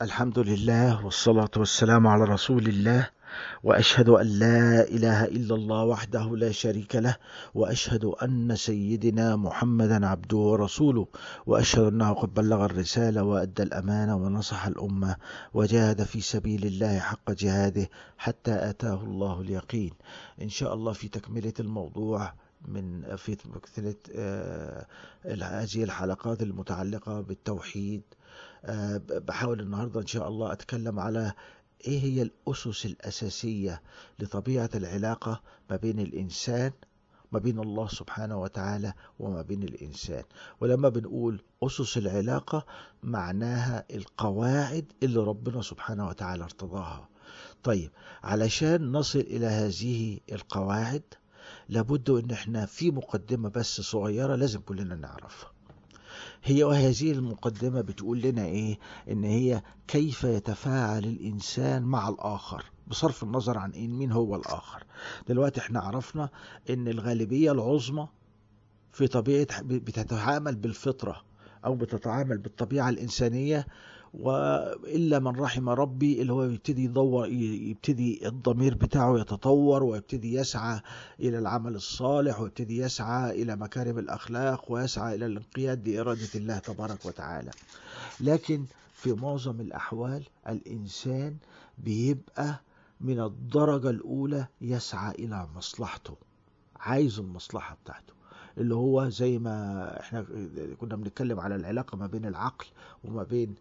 الحمد لله والصلاة والسلام على رسول الله وأشهد أن لا إله إلا الله وحده لا شريك له وأشهد أن سيدنا محمدا عبده ورسوله وأشهد أنه قد بلغ الرسالة وأدى الأمانة ونصح الأمة وجاهد في سبيل الله حق جهاده حتى آتاه الله اليقين إن شاء الله في تكملة الموضوع من في سلسلة آه، هذه الحلقات المتعلقة بالتوحيد آه، بحاول النهاردة إن شاء الله أتكلم على إيه هي الأسس الأساسية لطبيعة العلاقة ما بين الإنسان ما بين الله سبحانه وتعالى وما بين الإنسان ولما بنقول أسس العلاقة معناها القواعد اللي ربنا سبحانه وتعالى ارتضاها طيب علشان نصل إلى هذه القواعد لابد ان احنا في مقدمة بس صغيرة لازم كلنا نعرفها هي وهذه المقدمة بتقول لنا ايه ان هي كيف يتفاعل الانسان مع الاخر بصرف النظر عن إيه مين هو الاخر دلوقتي احنا عرفنا ان الغالبية العظمى في طبيعة بتتعامل بالفطرة او بتتعامل بالطبيعة الانسانية وإلا من رحم ربي اللي هو يبتدي يدور يبتدي الضمير بتاعه يتطور ويبتدي يسعى إلى العمل الصالح ويبتدي يسعى إلى مكارم الأخلاق ويسعى إلى الانقياد لإرادة الله تبارك وتعالى لكن في معظم الأحوال الإنسان بيبقى من الدرجة الأولى يسعى إلى مصلحته عايز المصلحة بتاعته اللي هو زي ما احنا كنا بنتكلم على العلاقة ما بين العقل وما بين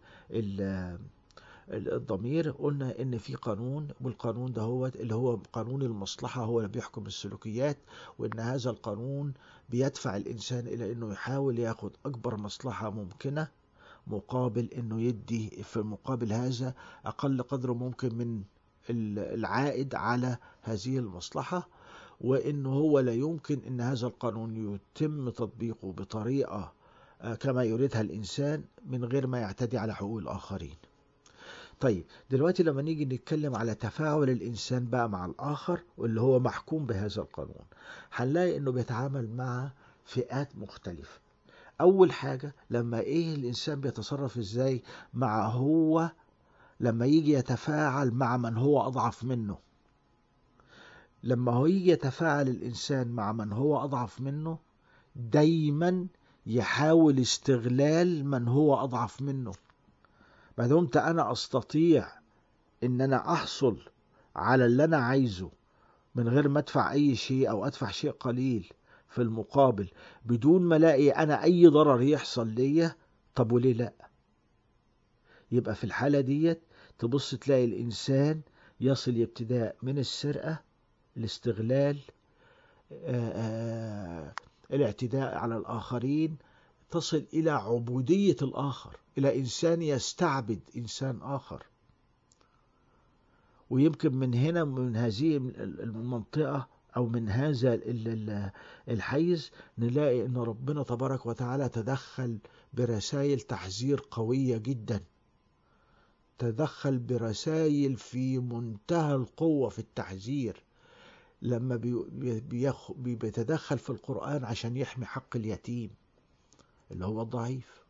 الضمير قلنا ان في قانون والقانون ده هو اللي هو قانون المصلحة هو اللي بيحكم السلوكيات وان هذا القانون بيدفع الانسان الى انه يحاول ياخد اكبر مصلحة ممكنة مقابل انه يدي في مقابل هذا اقل قدر ممكن من العائد على هذه المصلحة وإن هو لا يمكن أن هذا القانون يتم تطبيقه بطريقة آه، كما يريدها الإنسان من غير ما يعتدي على حقوق الآخرين طيب دلوقتي لما نيجي نتكلم على تفاعل الإنسان بقى مع الآخر واللي هو محكوم بهذا القانون هنلاقي أنه بيتعامل مع فئات مختلفة أول حاجة لما إيه الإنسان بيتصرف إزاي مع هو لما يجي يتفاعل مع من هو أضعف منه لما هو يجي يتفاعل الإنسان مع من هو أضعف منه دايما يحاول استغلال من هو أضعف منه ما دمت أنا أستطيع إن أنا أحصل على اللي أنا عايزه من غير ما أدفع أي شيء أو أدفع شيء قليل في المقابل بدون ما الاقي أنا أي ضرر يحصل ليا طب وليه لأ يبقى في الحالة ديت تبص تلاقي الإنسان يصل ابتداء من السرقة الاستغلال آه، آه، الاعتداء على الآخرين تصل إلى عبودية الآخر إلى إنسان يستعبد إنسان آخر ويمكن من هنا من هذه المنطقة أو من هذا الحيز نلاقي أن ربنا تبارك وتعالى تدخل برسائل تحذير قوية جدا تدخل برسائل في منتهى القوة في التحذير لما بيتدخل في القرآن عشان يحمي حق اليتيم اللي هو الضعيف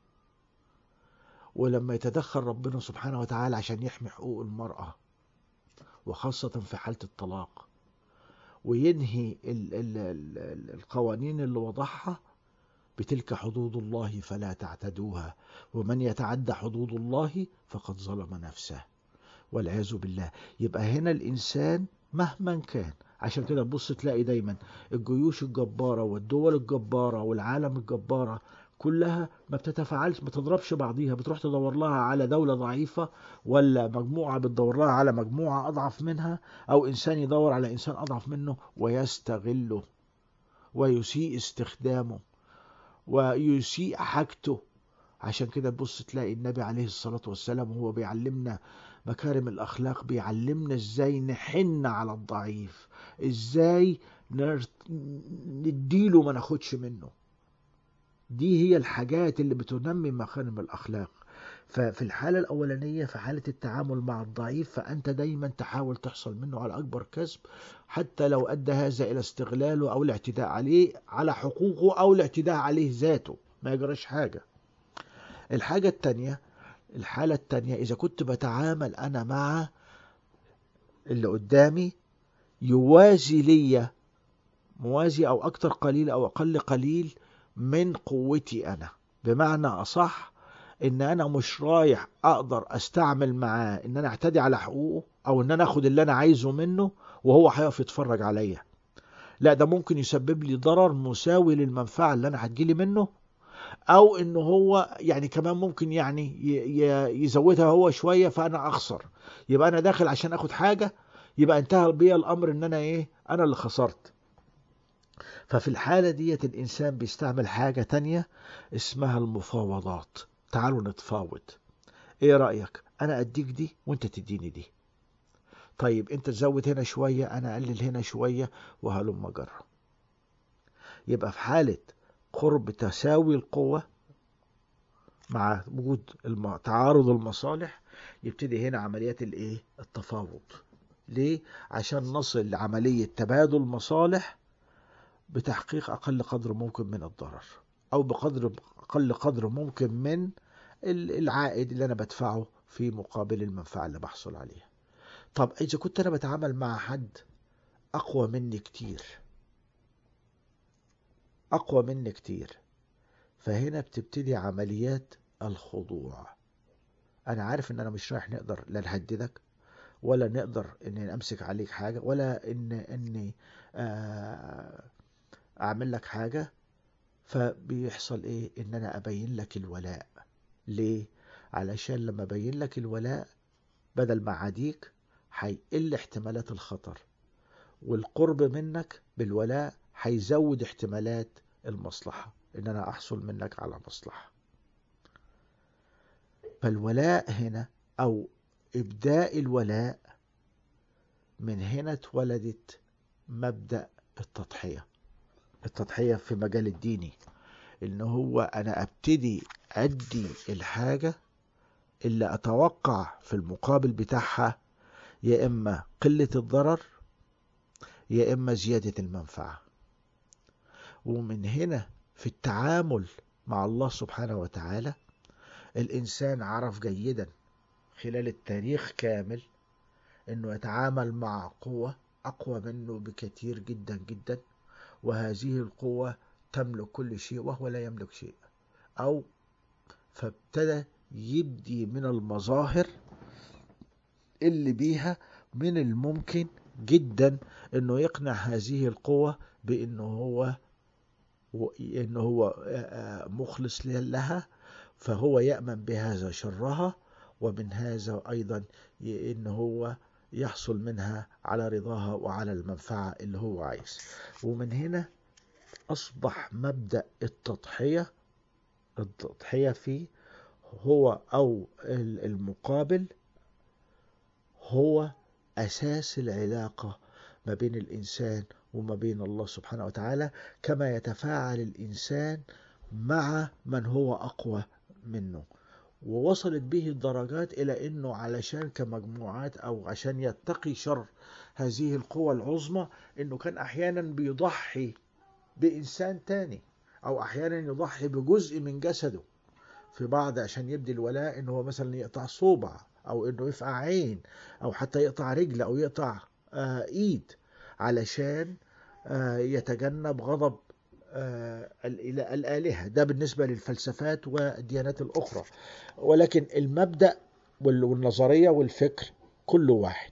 ولما يتدخل ربنا سبحانه وتعالى عشان يحمي حقوق المرأة وخاصة في حالة الطلاق وينهي القوانين اللي وضعها بتلك حدود الله فلا تعتدوها ومن يتعدى حدود الله فقد ظلم نفسه والعياذ بالله يبقى هنا الإنسان مهما كان عشان كده تبص تلاقي دايما الجيوش الجبارة والدول الجبارة والعالم الجبارة كلها ما بتتفاعلش ما تضربش بعضيها بتروح تدور لها على دولة ضعيفة ولا مجموعة بتدور لها على مجموعة أضعف منها أو إنسان يدور على إنسان أضعف منه ويستغله ويسيء استخدامه ويسيء حاجته عشان كده تبص تلاقي النبي عليه الصلاة والسلام وهو بيعلمنا مكارم الأخلاق بيعلمنا ازاي نحن على الضعيف ازاي نديله ما ناخدش منه دي هي الحاجات اللي بتنمي مكارم الأخلاق ففي الحالة الأولانية في حالة التعامل مع الضعيف فأنت دايما تحاول تحصل منه على أكبر كسب حتى لو أدى هذا إلى استغلاله أو الاعتداء عليه على حقوقه أو الاعتداء عليه ذاته ما يجرش حاجة الحاجة التانية الحالة التانية إذا كنت بتعامل أنا مع اللي قدامي يوازي لي موازي أو أكتر قليل أو أقل قليل من قوتي أنا بمعنى أصح إن أنا مش رايح أقدر أستعمل معاه إن أنا أعتدي على حقوقه أو إن أنا أخد اللي أنا عايزه منه وهو هيقف يتفرج عليا لا ده ممكن يسبب لي ضرر مساوي للمنفعة اللي أنا هتجيلي منه او انه هو يعني كمان ممكن يعني يزودها هو شوية فانا اخسر يبقى انا داخل عشان اخد حاجة يبقى انتهى بيا الامر ان انا ايه انا اللي خسرت ففي الحالة ديت الانسان بيستعمل حاجة تانية اسمها المفاوضات تعالوا نتفاوض ايه رأيك انا اديك دي وانت تديني دي طيب انت تزود هنا شوية انا اقلل هنا شوية وهلم جرة يبقى في حالة قرب تساوي القوة مع وجود الم... تعارض المصالح يبتدي هنا عمليات الايه التفاوض ليه عشان نصل لعملية تبادل مصالح بتحقيق اقل قدر ممكن من الضرر او بقدر اقل قدر ممكن من العائد اللي انا بدفعه في مقابل المنفعة اللي بحصل عليها طب اذا كنت انا بتعامل مع حد اقوى مني كتير أقوى مني كتير فهنا بتبتدي عمليات الخضوع أنا عارف إن أنا مش رايح نقدر لا نهددك ولا نقدر إن أمسك عليك حاجة ولا إن إني أعمل لك حاجة فبيحصل إيه إن أنا أبين لك الولاء ليه؟ علشان لما أبين لك الولاء بدل ما عاديك هيقل احتمالات الخطر والقرب منك بالولاء هيزود احتمالات المصلحة ان انا احصل منك على مصلحة فالولاء هنا او ابداء الولاء من هنا اتولدت مبدأ التضحية التضحية في مجال الديني ان هو انا ابتدي ادي الحاجة اللي اتوقع في المقابل بتاعها يا اما قلة الضرر يا اما زيادة المنفعة ومن هنا في التعامل مع الله سبحانه وتعالى الإنسان عرف جيدا خلال التاريخ كامل أنه يتعامل مع قوة أقوى منه بكثير جدا جدا وهذه القوة تملك كل شيء وهو لا يملك شيء أو فابتدى يبدي من المظاهر اللي بيها من الممكن جدا انه يقنع هذه القوة بانه هو انه هو مخلص لها فهو يأمن بهذا شرها ومن هذا ايضا ان هو يحصل منها على رضاها وعلى المنفعة اللي هو عايز ومن هنا اصبح مبدأ التضحية التضحية فيه هو او المقابل هو اساس العلاقة ما بين الانسان وما بين الله سبحانه وتعالى كما يتفاعل الإنسان مع من هو أقوى منه ووصلت به الدرجات إلى أنه علشان كمجموعات أو عشان يتقي شر هذه القوى العظمى أنه كان أحيانا بيضحي بإنسان تاني أو أحيانا يضحي بجزء من جسده في بعض عشان يبدي الولاء أنه هو مثلا يقطع صوبع أو أنه يفقع عين أو حتى يقطع رجل أو يقطع آه إيد علشان يتجنب غضب الآلهة ده بالنسبة للفلسفات والديانات الأخرى ولكن المبدأ والنظرية والفكر كل واحد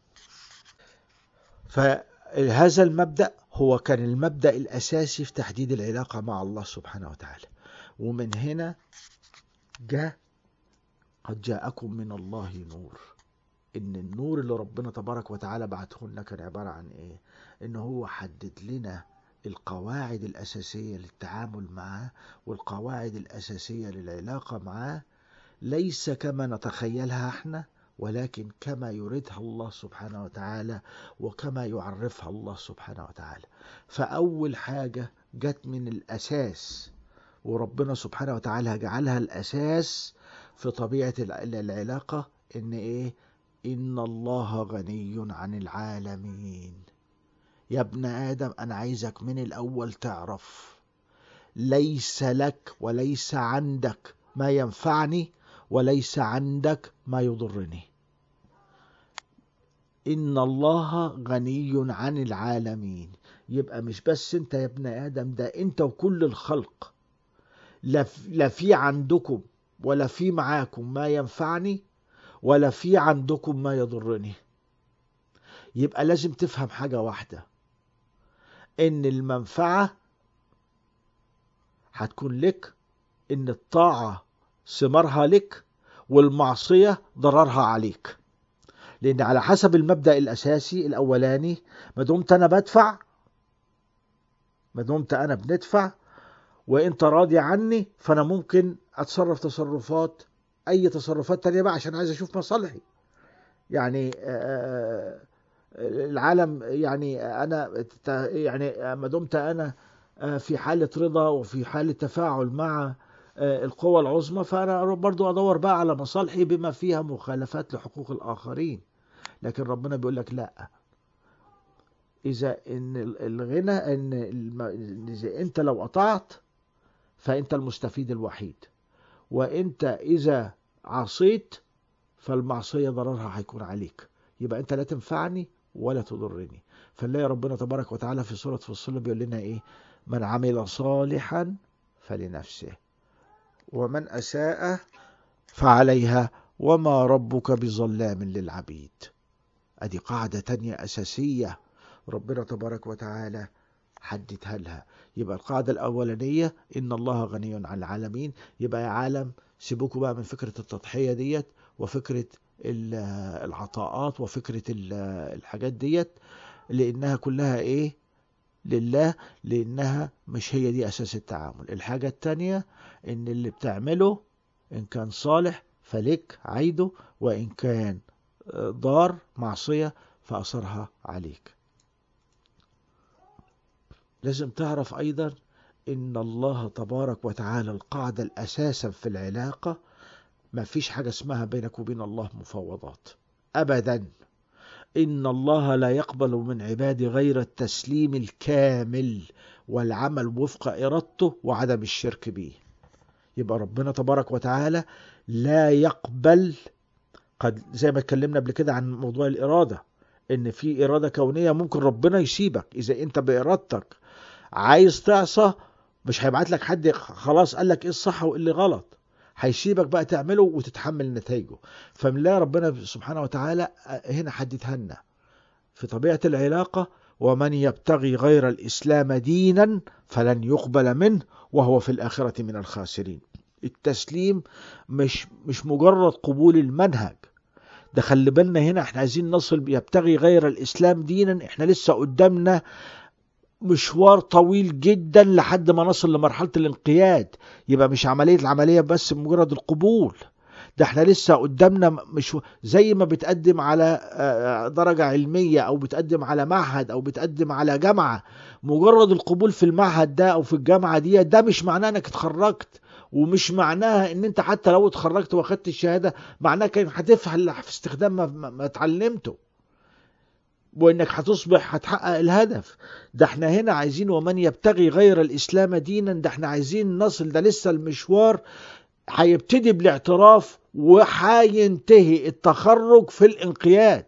فهذا المبدأ هو كان المبدأ الأساسي في تحديد العلاقة مع الله سبحانه وتعالى ومن هنا جاء قد جاءكم من الله نور ان النور اللي ربنا تبارك وتعالى بعته لنا كان عبارة عن ايه ان هو حدد لنا القواعد الاساسية للتعامل معاه والقواعد الاساسية للعلاقة معاه ليس كما نتخيلها احنا ولكن كما يريدها الله سبحانه وتعالى وكما يعرفها الله سبحانه وتعالى فاول حاجة جت من الاساس وربنا سبحانه وتعالى جعلها الاساس في طبيعة العلاقة ان ايه إن الله غني عن العالمين يا ابن آدم أنا عايزك من الأول تعرف ليس لك وليس عندك ما ينفعني وليس عندك ما يضرني إن الله غني عن العالمين يبقى مش بس انت يا ابن آدم ده انت وكل الخلق لا في عندكم ولا في معاكم ما ينفعني ولا في عندكم ما يضرني يبقى لازم تفهم حاجة واحدة ان المنفعة هتكون لك ان الطاعة ثمارها لك والمعصية ضررها عليك لان على حسب المبدأ الاساسي الاولاني ما دمت انا بدفع ما دمت انا بندفع وانت راضي عني فانا ممكن اتصرف تصرفات اي تصرفات تانية بقى عشان عايز اشوف مصالحي يعني العالم يعني انا يعني ما دمت انا في حالة رضا وفي حالة تفاعل مع القوى العظمى فانا برضو ادور بقى على مصالحي بما فيها مخالفات لحقوق الاخرين لكن ربنا بيقول لك لا اذا ان الغنى ان إذا انت لو قطعت فانت المستفيد الوحيد وانت اذا عصيت فالمعصيه ضررها هيكون عليك يبقى انت لا تنفعني ولا تضرني فنلاقي ربنا تبارك وتعالى في سوره فصل بيقول لنا ايه من عمل صالحا فلنفسه ومن اساء فعليها وما ربك بظلام للعبيد ادي قاعده تانية اساسيه ربنا تبارك وتعالى حددها لها يبقى القاعدة الأولانية إن الله غني عن العالمين يبقى يا عالم سيبوكوا بقى من فكرة التضحية ديت وفكرة العطاءات وفكرة الحاجات ديت لأنها كلها إيه لله لأنها مش هي دي أساس التعامل الحاجة التانية إن اللي بتعمله إن كان صالح فلك عيده وإن كان ضار معصية فأثرها عليك لازم تعرف أيضا إن الله تبارك وتعالى القاعدة الأساسا في العلاقة ما فيش حاجة اسمها بينك وبين الله مفاوضات أبدا إن الله لا يقبل من عباده غير التسليم الكامل والعمل وفق إرادته وعدم الشرك به يبقى ربنا تبارك وتعالى لا يقبل قد زي ما اتكلمنا قبل كده عن موضوع الإرادة إن في إرادة كونية ممكن ربنا يسيبك إذا أنت بإرادتك عايز تعصى مش هيبعت لك حد خلاص قال لك ايه الصح وايه اللي غلط هيسيبك بقى تعمله وتتحمل نتائجه فملا ربنا سبحانه وتعالى هنا حددها لنا في طبيعة العلاقة ومن يبتغي غير الإسلام دينا فلن يقبل منه وهو في الآخرة من الخاسرين التسليم مش مش مجرد قبول المنهج ده خلي بالنا هنا احنا عايزين نصل يبتغي غير الإسلام دينا احنا لسه قدامنا مشوار طويل جدا لحد ما نصل لمرحلة الانقياد يبقى مش عملية العملية بس مجرد القبول ده احنا لسه قدامنا مش زي ما بتقدم على درجة علمية او بتقدم على معهد او بتقدم على جامعة مجرد القبول في المعهد ده او في الجامعة دي ده مش معناه انك اتخرجت ومش معناها ان انت حتى لو اتخرجت واخدت الشهادة معناها كان هتفعل في استخدام ما, ما اتعلمته وانك هتصبح هتحقق الهدف ده احنا هنا عايزين ومن يبتغي غير الاسلام دينا ده احنا عايزين نصل ده لسه المشوار هيبتدي بالاعتراف وهينتهي التخرج في الانقياد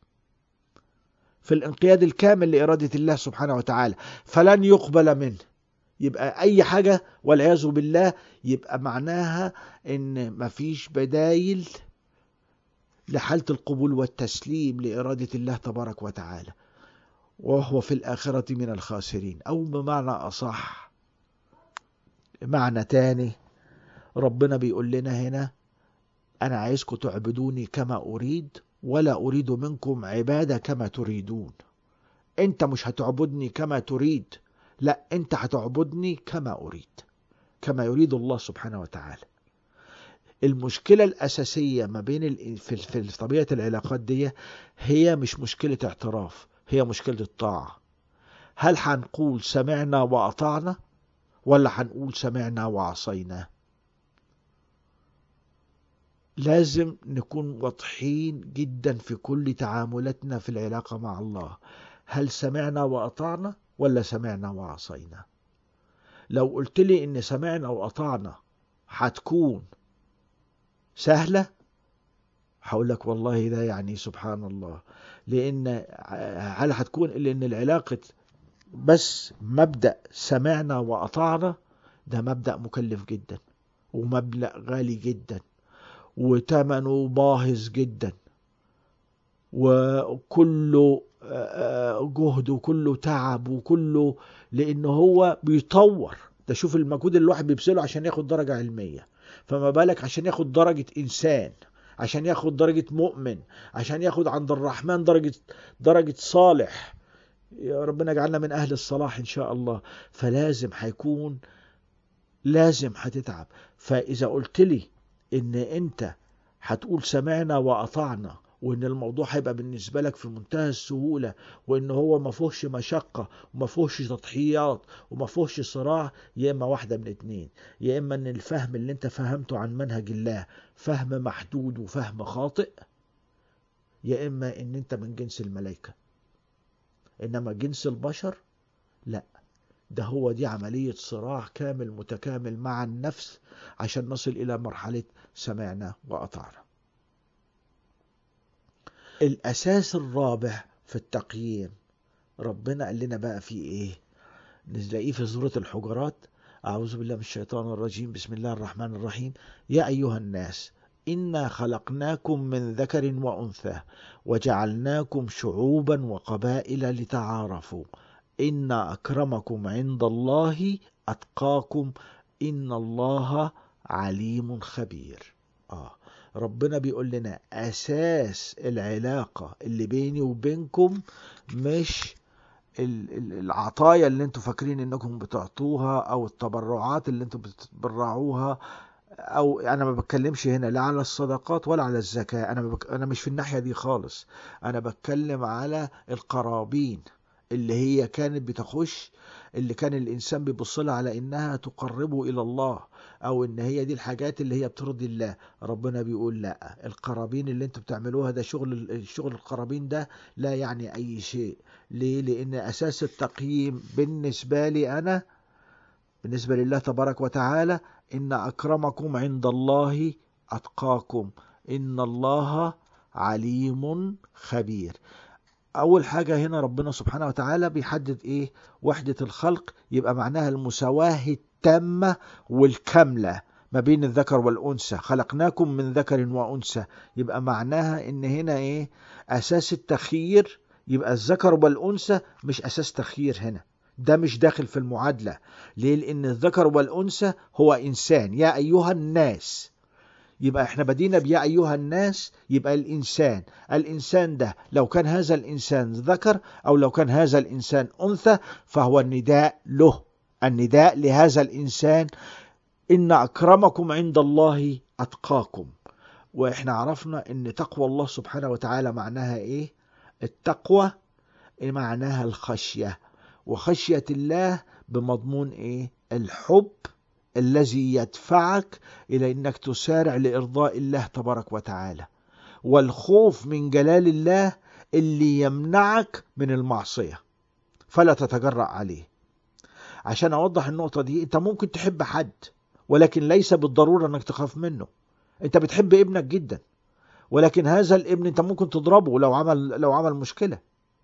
في الانقياد الكامل لإرادة الله سبحانه وتعالى فلن يقبل منه يبقى أي حاجة والعياذ بالله يبقى معناها إن مفيش بدايل لحالة القبول والتسليم لإرادة الله تبارك وتعالى وهو في الآخرة من الخاسرين أو بمعنى أصح معنى تاني ربنا بيقول لنا هنا أنا عايزكم تعبدوني كما أريد ولا أريد منكم عبادة كما تريدون أنت مش هتعبدني كما تريد لا أنت هتعبدني كما أريد كما يريد الله سبحانه وتعالى المشكلة الأساسية ما بين ال... في... في طبيعة العلاقات دي هي مش مشكلة اعتراف هي مشكلة الطاعة هل هنقول سمعنا وأطعنا ولا هنقول سمعنا وعصينا لازم نكون واضحين جدا في كل تعاملاتنا في العلاقة مع الله هل سمعنا وأطعنا ولا سمعنا وعصينا لو قلت لي ان سمعنا وأطعنا هتكون سهلة هقول لك والله ده يعني سبحان الله لان هل هتكون الا ان العلاقة بس مبدأ سمعنا وأطعنا ده مبدأ مكلف جدا ومبلغ غالي جدا وثمنه باهظ جدا وكله جهد وكله تعب وكله لان هو بيطور ده شوف المجهود اللي الواحد بيبذله عشان ياخد درجة علمية فما بالك عشان ياخد درجة انسان عشان ياخد درجة مؤمن عشان ياخد عند الرحمن درجة درجة صالح يا ربنا اجعلنا من اهل الصلاح ان شاء الله فلازم هيكون لازم هتتعب فاذا قلت لي ان انت هتقول سمعنا واطعنا وان الموضوع هيبقى بالنسبة لك في منتهى السهولة وان هو ما فيهوش مشقة وما فيهوش تضحيات وما فيهوش صراع يا اما واحدة من اتنين يا اما ان الفهم اللي انت فهمته عن منهج الله فهم محدود وفهم خاطئ يا اما ان انت من جنس الملائكة انما جنس البشر لا ده هو دي عملية صراع كامل متكامل مع النفس عشان نصل الى مرحلة سمعنا واطعنا الاساس الرابع في التقييم ربنا قال لنا بقى فيه ايه نلاقيه في سورة الحجرات أعوذ بالله من الشيطان الرجيم بسم الله الرحمن الرحيم يا أيها الناس إنا خلقناكم من ذكر وأنثى وجعلناكم شعوبا وقبائل لتعارفوا إن أكرمكم عند الله أتقاكم إن الله عليم خبير آه ربنا بيقول لنا أساس العلاقة اللي بيني وبينكم مش العطايا اللي انتوا فاكرين انكم بتعطوها او التبرعات اللي انتوا بتتبرعوها او انا ما بتكلمش هنا لا على الصدقات ولا على الزكاة انا بك... انا مش في الناحية دي خالص انا بتكلم على القرابين اللي هي كانت بتخش اللي كان الانسان بيبص لها على انها تقربه الى الله او ان هي دي الحاجات اللي هي بترضي الله ربنا بيقول لا القرابين اللي انتوا بتعملوها ده شغل الشغل القرابين ده لا يعني اي شيء ليه لان اساس التقييم بالنسبة لي انا بالنسبة لله تبارك وتعالى ان اكرمكم عند الله اتقاكم ان الله عليم خبير اول حاجة هنا ربنا سبحانه وتعالى بيحدد ايه وحدة الخلق يبقى معناها المساواة التامة والكاملة ما بين الذكر والأنثى خلقناكم من ذكر وأنثى يبقى معناها ان هنا ايه اساس التخيير يبقى الذكر والأنثى مش اساس تخيير هنا ده مش داخل في المعادلة ليه لان الذكر والأنثى هو انسان يا ايها الناس يبقى احنا بدينا بيا ايها الناس يبقى الانسان الانسان ده لو كان هذا الانسان ذكر او لو كان هذا الانسان انثى فهو النداء له النداء لهذا الانسان ان اكرمكم عند الله اتقاكم واحنا عرفنا ان تقوى الله سبحانه وتعالى معناها ايه التقوى معناها الخشية وخشية الله بمضمون ايه الحب الذي يدفعك إلى أنك تسارع لإرضاء الله تبارك وتعالى والخوف من جلال الله اللي يمنعك من المعصية فلا تتجرأ عليه عشان أوضح النقطة دي أنت ممكن تحب حد ولكن ليس بالضرورة أنك تخاف منه أنت بتحب ابنك جدا ولكن هذا الابن أنت ممكن تضربه لو عمل لو عمل مشكلة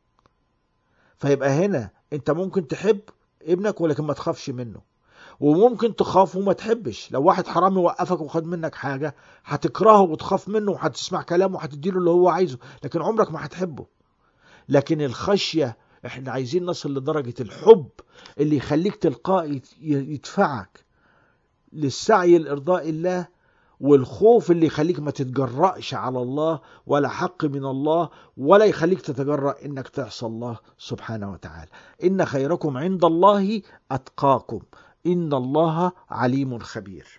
فيبقى هنا أنت ممكن تحب ابنك ولكن ما تخافش منه وممكن تخاف وما تحبش لو واحد حرامي وقفك وخد منك حاجة هتكرهه وتخاف منه وهتسمع كلامه وهتديله اللي هو عايزه لكن عمرك ما هتحبه لكن الخشية احنا عايزين نصل لدرجة الحب اللي يخليك تلقائي يدفعك للسعي لإرضاء الله والخوف اللي يخليك ما تتجرأش على الله ولا حق من الله ولا يخليك تتجرأ انك تعصى الله سبحانه وتعالى ان خيركم عند الله اتقاكم إن الله عليم خبير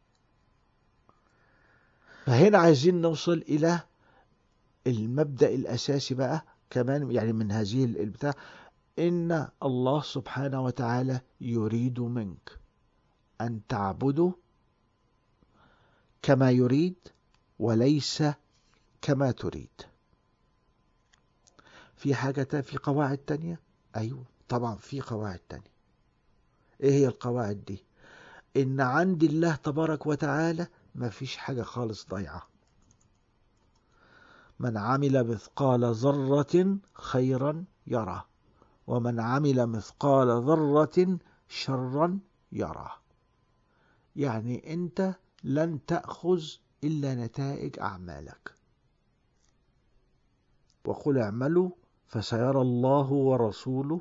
فهنا عايزين نوصل إلى المبدأ الأساسي بقى كمان يعني من هذه البتاع إن الله سبحانه وتعالى يريد منك أن تعبده كما يريد وليس كما تريد في حاجة في قواعد تانية أيوة طبعا في قواعد تانية ايه هي القواعد دي ان عند الله تبارك وتعالى ما فيش حاجة خالص ضايعة من عمل مثقال ذرة خيرا يرى ومن عمل مثقال ذرة شرا يرى يعني أنت لن تأخذ إلا نتائج أعمالك وقل اعملوا فسيرى الله ورسوله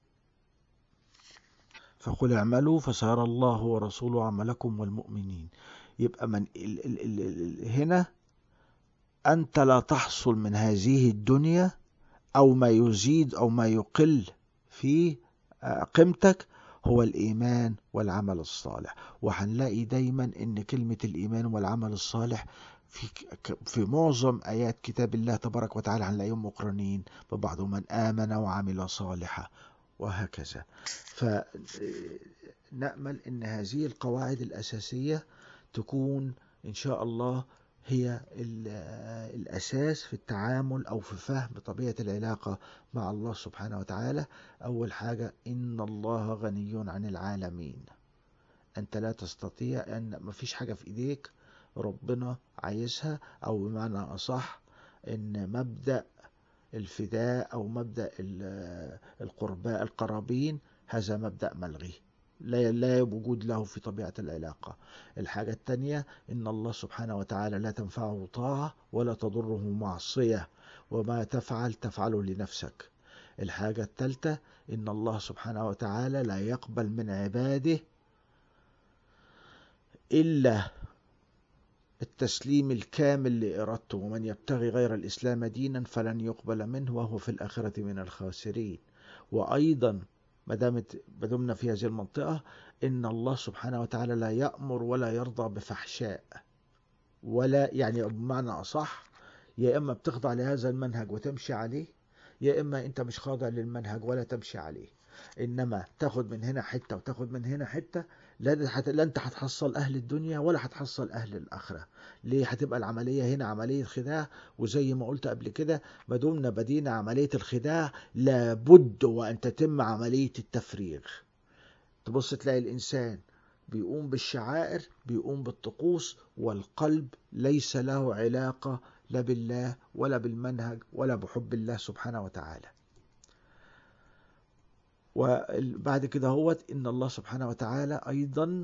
فقل اعملوا فسيرى الله ورسوله عملكم والمؤمنين يبقى من ال ال ال ال هنا أنت لا تحصل من هذه الدنيا أو ما يزيد أو ما يقل في قيمتك هو الإيمان والعمل الصالح وهنلاقي دايما إن كلمة الإيمان والعمل الصالح في في معظم آيات كتاب الله تبارك وتعالى هنلاقيهم مقرنين ببعض من آمن وعمل صالحا وهكذا فنأمل أن هذه القواعد الأساسية تكون إن شاء الله هي الأساس في التعامل أو في فهم طبيعة العلاقة مع الله سبحانه وتعالى أول حاجة إن الله غني عن العالمين أنت لا تستطيع أن ما فيش حاجة في إيديك ربنا عايزها أو بمعنى أصح إن مبدأ الفداء أو مبدأ القرباء القرابين هذا مبدأ ملغي لا لا وجود له في طبيعة العلاقة الحاجة الثانية إن الله سبحانه وتعالى لا تنفعه طاعة ولا تضره معصية وما تفعل تفعله لنفسك الحاجة الثالثة إن الله سبحانه وتعالى لا يقبل من عباده إلا التسليم الكامل لإرادته ومن يبتغي غير الإسلام دينا فلن يقبل منه وهو في الآخرة من الخاسرين وأيضا ما دامت بدمنا في هذه المنطقة إن الله سبحانه وتعالى لا يأمر ولا يرضى بفحشاء ولا يعني بمعنى أصح يا إما بتخضع لهذا المنهج وتمشي عليه يا إما أنت مش خاضع للمنهج ولا تمشي عليه إنما تاخد من هنا حتة وتاخد من هنا حتة لا لا انت هتحصل اهل الدنيا ولا هتحصل اهل الاخره ليه هتبقى العمليه هنا عمليه خداع وزي ما قلت قبل كده ما دمنا بدينا عمليه الخداع لابد وان تتم عمليه التفريغ تبص تلاقي الانسان بيقوم بالشعائر بيقوم بالطقوس والقلب ليس له علاقه لا بالله ولا بالمنهج ولا بحب الله سبحانه وتعالى وبعد كده هو إن الله سبحانه وتعالى أيضا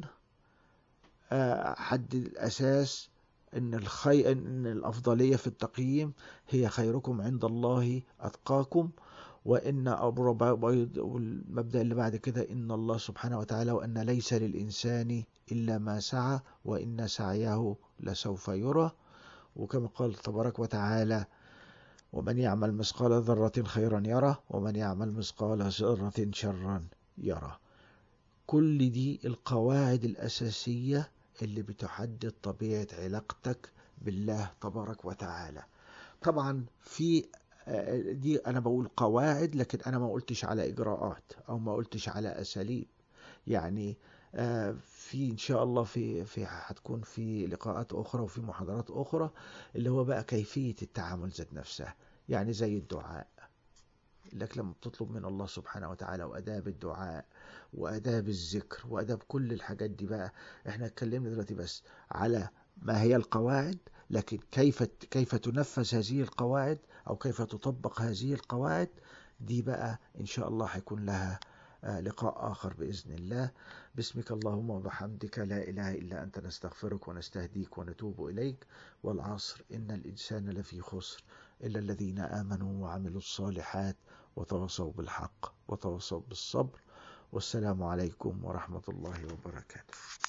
حدد الأساس إن الخي... إن الأفضلية في التقييم هي خيركم عند الله أتقاكم وإن والمبدأ اللي بعد كده إن الله سبحانه وتعالى وأن ليس للإنسان إلا ما سعى وإن سعيه لسوف يرى وكما قال تبارك وتعالى ومن يعمل مثقال ذرة خيرا يره ومن يعمل مثقال ذرة شرا يره كل دي القواعد الأساسية اللي بتحدد طبيعة علاقتك بالله تبارك وتعالى طبعا في دي أنا بقول قواعد لكن أنا ما قلتش على إجراءات أو ما قلتش على أساليب يعني في ان شاء الله في في هتكون في لقاءات اخرى وفي محاضرات اخرى اللي هو بقى كيفيه التعامل ذات نفسها يعني زي الدعاء لك لما بتطلب من الله سبحانه وتعالى واداب الدعاء واداب الذكر واداب كل الحاجات دي بقى احنا اتكلمنا دلوقتي بس على ما هي القواعد لكن كيف كيف تنفذ هذه القواعد او كيف تطبق هذه القواعد دي بقى ان شاء الله هيكون لها لقاء آخر بإذن الله باسمك اللهم وبحمدك لا إله إلا أنت نستغفرك ونستهديك ونتوب إليك والعصر إن الإنسان لفي خسر إلا الذين آمنوا وعملوا الصالحات وتواصوا بالحق وتواصوا بالصبر والسلام عليكم ورحمة الله وبركاته